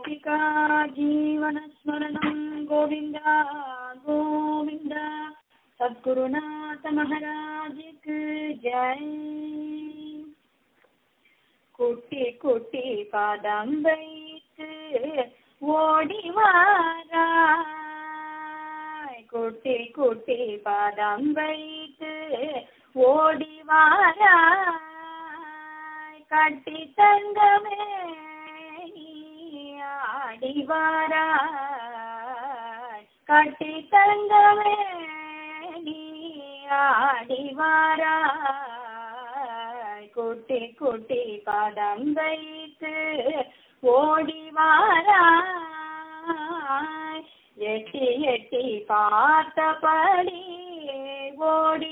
गोपिका जीवनस्मरणं गोविन्द गोविन्द सद्गुरुनाथ महाराज की जय குட்டி குட்டி பாதம் வைத்து ஓடி வாராய் குட்டி குட்டி பாதம் வைத்து ஓடி வாராய் கட்டி தங்கமே நீ ஆடி வாராய் கட்டி தங்கமே நீ ஆடி வாராய் குட்டி குட்டி பாதம் வைத்து ஓடி வாராய் எட்டி எட்டி பார்த்தபடி ஓடி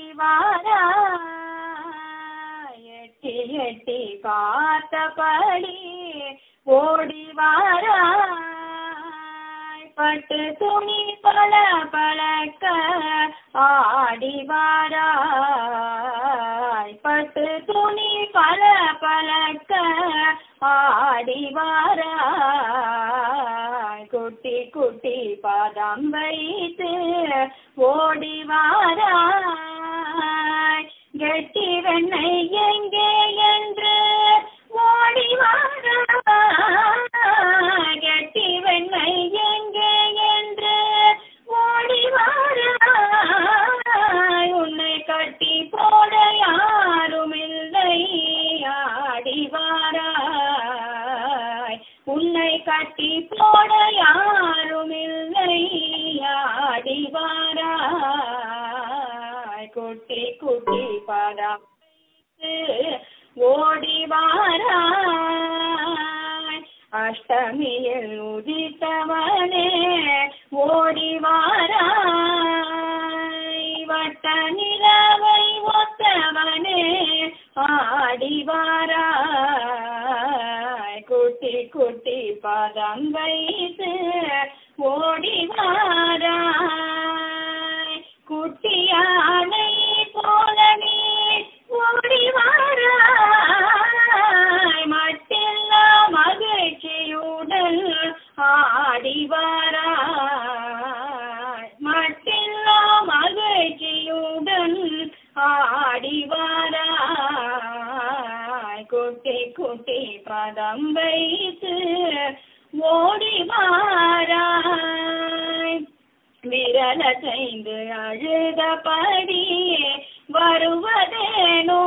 வாராய் எட்டி எட்டி பார்த்தபடி ஓடி வாராய் பட்டு துணி பல பழக்க ஆடி வாராய் பட்டு துணி பல பழக்க ஆடி வாராய் குட்டி குட்டி பாதம் வைத்து ஓடி வாராய் கெட்டி வெண்ணை எங்கே என்று ஓடி வாராய் கெட்டி வெண்ணை எங்கே என்று ஓடி வாராய் உன்னை கட்டி போட யாரும் இல்லை ஆடி வாராய் உன்னை கட்டி போட யாரும் இல்லை ஆடி வாராய் குட்டி குட்டி பாடம் ஓடி வாராய் அஷ்டமியில் உதித்தவனே ஓடி வாராய் வட்ட நிலவை ஒத்தவனே ஆடி வாராய் குட்டி குட்டி பதம் வைத்து ஓடி வாராய் குட்டியானை போல நீ ஓடி வாராய் மட்டில்லா மகிழ்ச்சியுடன் ஆடி வாராய் மட்டில்லா மகிழ்ச்சியுடன் ஆடி வாராய் குட்டி குட்டி பதம் வைத்து ஓடி வாராய் விரல செய்து அழுதபடி வருவதேனோ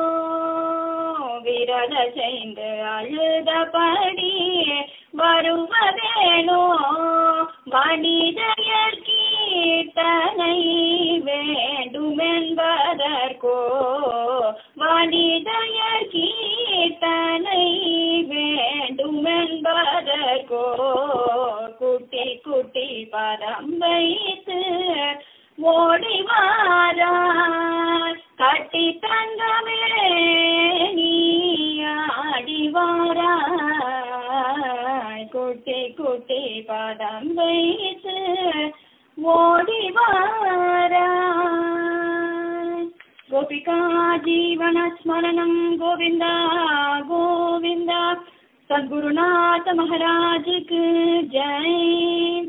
விரல செய்து அழுதபடி வருவதேனோ மனிதர் கீர்த்தனை வேண்டுமென்பதற்கோ மனிதர் கீர்த்தனை வேண்டுமென்பதற்கோ குட்டி குட்டி பதம் வைத்து ஓடி வாராய் கட்டி தங்கமே நீ ஆடி வாராய் குட்டி குட்டி பதம் வைத்து ஓடி வாராய் गोपिका जीवनस्मरणं गोविन्द गोविन्द सद्गुरुनाथ महाराज की जय